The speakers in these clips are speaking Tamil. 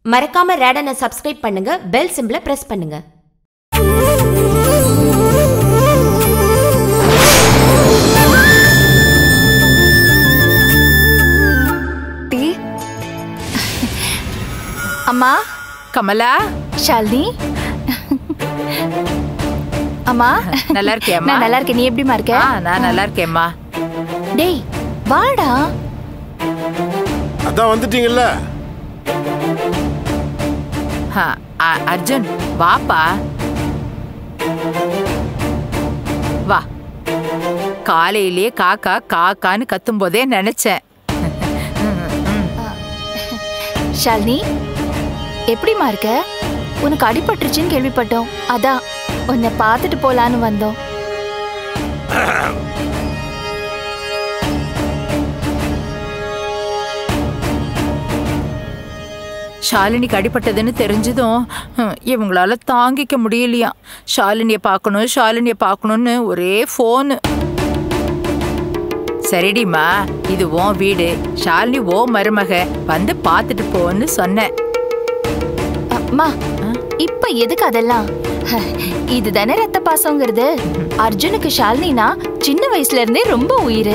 மறக்காம ரேடனை சப்ஸ்கிரைப் பண்ணுங்க பெல் சிம்பிளை பிரஸ் பண்ணுங்க டீ அம்மா கமலா ஷாலினி அம்மா நல்லா இருக்கியாம்மா நான் நல்லா இருக்கேன் நீ எப்படிமா இருக்க ஆ நான் நல்லா இருக்கேம்மா டேய் வாடா அதான் வந்துட்டீங்கல்ல ஆ, அ- அர்ஜுன் வாப்பா வா காலையிலேயே காக்கா காக்கான்னு கத்தும் போதே நினைச்சேன் ஷாலினி எப்படிமா இருக்க உனக்கு அடிபட்டுருச்சுன்னு கேள்விப்பட்டோம் அதான் உன்னை பார்த்துட்டு போலான்னு வந்தோம் ஷாலினிக்கு அடிபட்டதுன்னு தெரிஞ்சதும் ஹம், இவங்களால தாங்கிக்க முடியலையாம் ஷாலினியை பார்க்கணும் ஷாலினியை பார்க்கணும்னு ஒரே ஃபோனு சரிடிம்மா இது உன் வீடு ஷாலினி ஓ மருமக வந்து பார்த்துட்டு போன்னு சொன்னேன் அம்மா இப்ப எதுக்கு அதெல்லாம் ஹ, இதுதானே ரத்த பாசங்கிறது அர்ஜுனுக்கு ஷாலினினா சின்ன வயசுல இருந்தே ரொம்ப உயிர்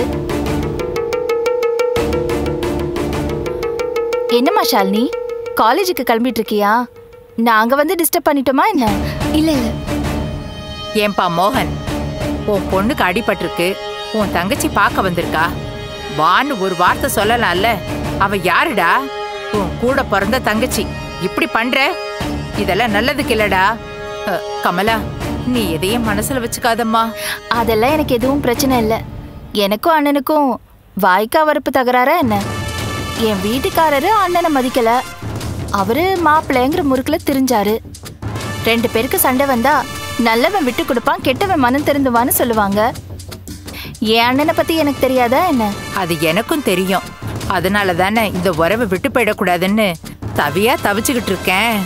என்னம்மா ஷாலினி காலேஜுக்கு கிளம்பிட்டு இருக்கியா நாங்க வந்து டிஸ்டர்ப் பண்ணிட்டோமா என்ன இல்ல இல்ல ஏன்பா மோகன் உன் பொண்ணுக்கு அடிபட்டிருக்கு உன் தங்கச்சி பார்க்க வந்திருக்கா வான்னு ஒரு வார்த்தை சொல்லலாம்ல அவ யாருடா உன் கூட பிறந்த தங்கச்சி இப்படி பண்ற இதெல்லாம் நல்லதுக்கு இல்லடா அ, கமலா நீ எதையும் மனசுல வச்சுக்காதம்மா அதெல்லாம் எனக்கு எதுவும் பிரச்சனை இல்ல எனக்கும் அண்ணனுக்கும் வாய்க்கா வரப்பு தகராறா என்ன என் வீட்டுக்காரரு அண்ணனை மதிக்கல அவரு மாப்பிள்ளைங்கிற முறுக்குல திரிஞ்சாரு ரெண்டு பேருக்கு சண்டை வந்தா நல்லவன் விட்டு கொடுப்பான் கெட்டவன் மனம் திருந்துவான்னு சொல்லுவாங்க என் அண்ணனை பத்தி எனக்கு தெரியாதா என்ன அது எனக்கும் தெரியும் அதனால தானே இந்த உறவை விட்டு போயிடக்கூடாதுன்னு தவியா தவிச்சுக்கிட்டு இருக்கேன்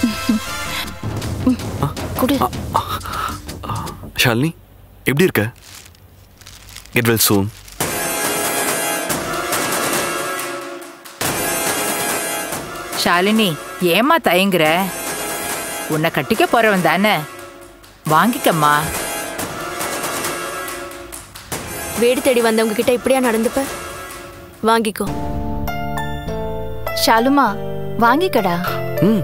குடு ஷாலினி எப்படி இருக்க கெட் வெல் சூன் ஷாலினி ஏம்மா தயங்குற உன்னை கட்டிக்க போறவன் தானே வாங்கிக்கம்மா வீடு தேடி வந்தவங்க கிட்ட இப்படியா நடந்துப்ப வாங்கிக்கோ ஷாலுமா வாங்கிக்கடா ம்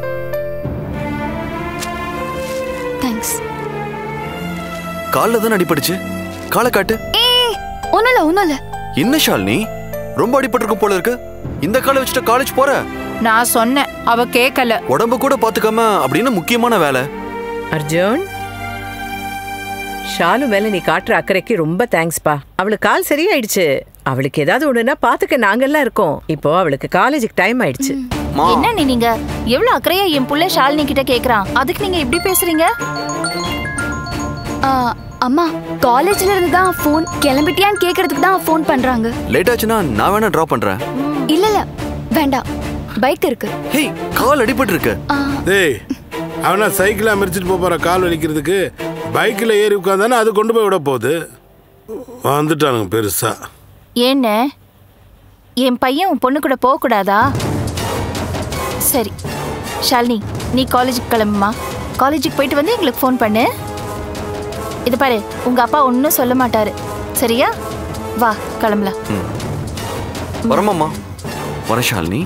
தேங்க்ஸ் காலில் தானே அடிபட்டுச்சு காலை காட்டு ஒன்னும் இல்ல ஒன்னும் இல்ல என்ன ஷாலினி ரொம்ப அடிபட்டிருக்கும் போல இருக்கு இந்த காலை வச்சுட்டு காலேஜ் போற நான் சொன்னேன் அவ கேட்கல உடம்ப கூட பாத்துக்காம அப்படின்னு முக்கியமான வேலை அர்ஜுன் ஷாலு மேல நீ காட்டுற அக்கறைக்கு ரொம்ப தேங்க்ஸ்ப்பா அவளுக்கு கால் சரியாயிடுச்சு அவளுக்கு ஏதாவது ஒண்ணுன்னா பாத்துக்க நாங்கெல்லாம் இருக்கோம் இப்போ அவளுக்கு காலேஜுக்கு டைம் ஆயிடுச்சு மா என்ன நீ நீங்க எவ்வளவு அக்கறையா என் புள்ள ஷாலினி கிட்ட கேக்குறான் அதுக்கு நீங்க இப்படி பேசுறீங்க அம்மா காலேஜ்ல இருந்து தான் ஃபோன் கிளம்பிட்டியான்னு கேக்குறதுக்கு தான் ஃபோன் பண்றாங்க லேட் ஆச்சுன்னா நான் வேணா டிராப் பண்றேன் இல்ல இல்ல வேண்டாம் பைக் இருக்கு ஹேய் கால் அடிபட்டு இருக்கு ஆ, டேய் அவனா சைக்கிளா மிரிச்சிட்டு போப் போற கால் வலிக்கிறதுக்கு பைக்கில் ஏறி உட்காந்தானே அது கொண்டு போய் விட போகுது வந்துட்டானுங்க பெருசா என்ன என் பையன் உன் பொண்ணு கூட போக கூடாதா சரி ஷாலினி நீ காலேஜுக்கு கிளம்புமா காலேஜுக்கு போயிட்டு வந்து எங்களுக்கு ஃபோன் பண்ணு இது பாரு உங்க அப்பா ஒன்றும் சொல்ல மாட்டாரு சரியா வா கிளம்பலாம் வரமாம்மா வர ஷாலினி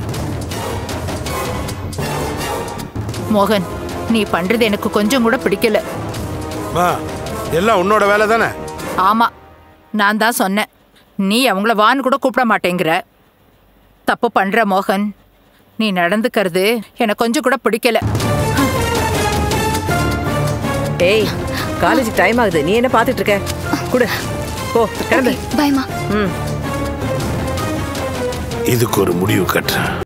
மோகன் நீ பண்றது எனக்கு கொஞ்சம் கூட பிடிக்கல வா எல்லாம் உன்னோட வேலை தானே ஆமா நான் தான் சொன்னேன் நீ அவங்கள வான்னு கூட கூப்பிட மாட்டேங்கிற தப்பு பண்ற மோகன் நீ நடந்துக்கிறது எனக்கு கொஞ்சம் கூட பிடிக்கல ஏய் காலேஜுக்கு டைம் ஆகுது நீ என்ன பாத்துட்டு இருக்க குடு போ கிளம்பு பாய்மா ம் இதுக்கு ஒரு முடிவு கட்டுறேன்